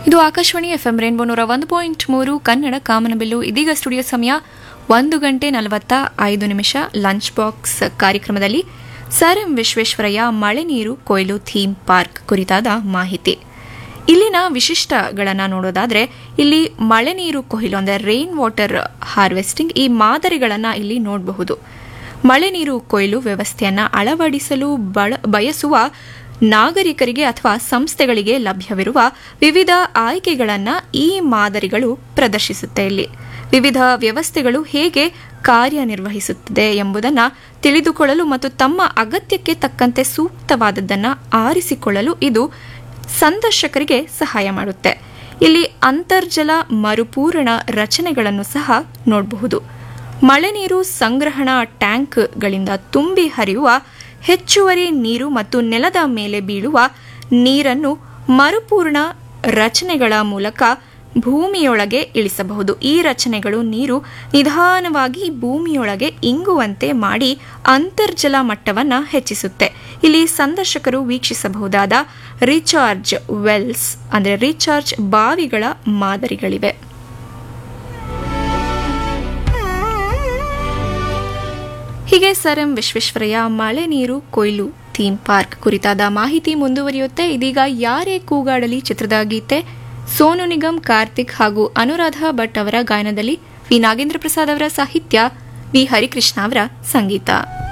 ಇದು Akashvani FM rainbow ನೂರ ಒಂದು ಪಾಯಿಂಟ್ ಮೂರು ಕನ್ನಡ ಕಾಮನಬಿಲ್ಲು ಇದೀಗ ಸ್ಟುಡಿಯೋ ಸಮಯ ಒಂದು ಗಂಟೆ ನಲವತ್ತ ಐದು ನಿಮಿಷ ಲಂಚ್ ಬಾಕ್ಸ್ ಕಾರ್ಯಕ್ರಮದಲ್ಲಿ ಸರ್ ಎಂ ವಿಶ್ವೇಶ್ವರಯ್ಯ ಮಳೆ ನೀರು ಕೊಯ್ಲು ಥೀಮ್ ಪಾರ್ಕ್ ಕುರಿತಾದ ಮಾಹಿತಿ ಇಲ್ಲಿನ ವಿಶಿಷ್ಟಗಳನ್ನು ನೋಡೋದಾದ್ರೆ ಇಲ್ಲಿ ಮಳೆ ನೀರು ಕೊಯ್ಲು ಅಂದರೆ ರೈನ್ ವಾಟರ್ ಹಾರ್ವೆಸ್ಟಿಂಗ್ ಈ ಮಾದರಿಗಳನ್ನು ಇಲ್ಲಿ ನೋಡಬಹುದು ಮಳೆ ನೀರು ಕೊಯ್ಲು ವ್ಯವಸ್ಥೆಯನ್ನು ಅಳವಡಿಸಲು ಬಳ ಬಯಸುವ ನಾಗರಿಕರಿಗೆ ಅಥವಾ ಸಂಸ್ಥೆಗಳಿಗೆ ಲಭ್ಯವಿರುವ ವಿವಿಧ ಆಯ್ಕೆಗಳನ್ನು ಈ ಮಾದರಿಗಳು ಪ್ರದರ್ಶಿಸುತ್ತೆ ಇಲ್ಲಿ ವಿವಿಧ ವ್ಯವಸ್ಥೆಗಳು ಹೇಗೆ ಕಾರ್ಯನಿರ್ವಹಿಸುತ್ತದೆ ಎಂಬುದನ್ನು ತಿಳಿದುಕೊಳ್ಳಲು ಮತ್ತು ತಮ್ಮ ಅಗತ್ಯಕ್ಕೆ ತಕ್ಕಂತೆ ಸೂಕ್ತವಾದದ್ದನ್ನು ಆರಿಸಿಕೊಳ್ಳಲು ಇದು ಸಂದರ್ಶಕರಿಗೆ ಸಹಾಯ ಮಾಡುತ್ತೆ ಇಲ್ಲಿ ಅಂತರ್ಜಲ ಮರುಪೂರಣ ರಚನೆಗಳನ್ನು ಸಹ ನೋಡಬಹುದು ಮಳೆ ನೀರು ಸಂಗ್ರಹಣಾ ಟ್ಯಾಂಕ್ಗಳಿಂದ ತುಂಬಿ ಹರಿಯುವ ಹೆಚ್ಚುವರಿ ನೀರು ಮತ್ತು ನೆಲದ ಮೇಲೆ ಬೀಳುವ ನೀರನ್ನು ಮರುಪೂರ್ಣ ರಚನೆಗಳ ಮೂಲಕ ಭೂಮಿಯೊಳಗೆ ಇಳಿಸಬಹುದು ಈ ರಚನೆಗಳು ನೀರು ನಿಧಾನವಾಗಿ ಭೂಮಿಯೊಳಗೆ ಇಂಗುವಂತೆ ಮಾಡಿ ಅಂತರ್ಜಲ ಮಟ್ಟವನ್ನು ಹೆಚ್ಚಿಸುತ್ತೆ ಇಲ್ಲಿ ಸಂದರ್ಶಕರು ವೀಕ್ಷಿಸಬಹುದಾದ ರೀಚಾರ್ಜ್ ವೆಲ್ಸ್ ಅಂದರೆ ರೀಚಾರ್ಜ್ ಬಾವಿಗಳ ಮಾದರಿಗಳಿವೆ ಹೀಗೆ ಸರ್ ಎಂ ವಿಶ್ವೇಶ್ವರಯ್ಯ ಮಳೆ ನೀರು ಕೊಯ್ಲು ಥೀಮ್ ಪಾರ್ಕ್ ಕುರಿತಾದ ಮಾಹಿತಿ ಮುಂದುವರಿಯುತ್ತೆ ಇದೀಗ ಯಾರೇ ಕೂಗಾಡಲಿ ಚಿತ್ರದ ಗೀತೆ ಸೋನು ನಿಗಮ್ ಕಾರ್ತಿಕ್ ಹಾಗೂ ಅನುರಾಧ ಭಟ್ ಅವರ ಗಾಯನದಲ್ಲಿ ವಿ ನಾಗೇಂದ್ರ ಪ್ರಸಾದ್ ಅವರ ಸಾಹಿತ್ಯ ವಿ ಹರಿಕೃಷ್ಣ ಅವರ ಸಂಗೀತ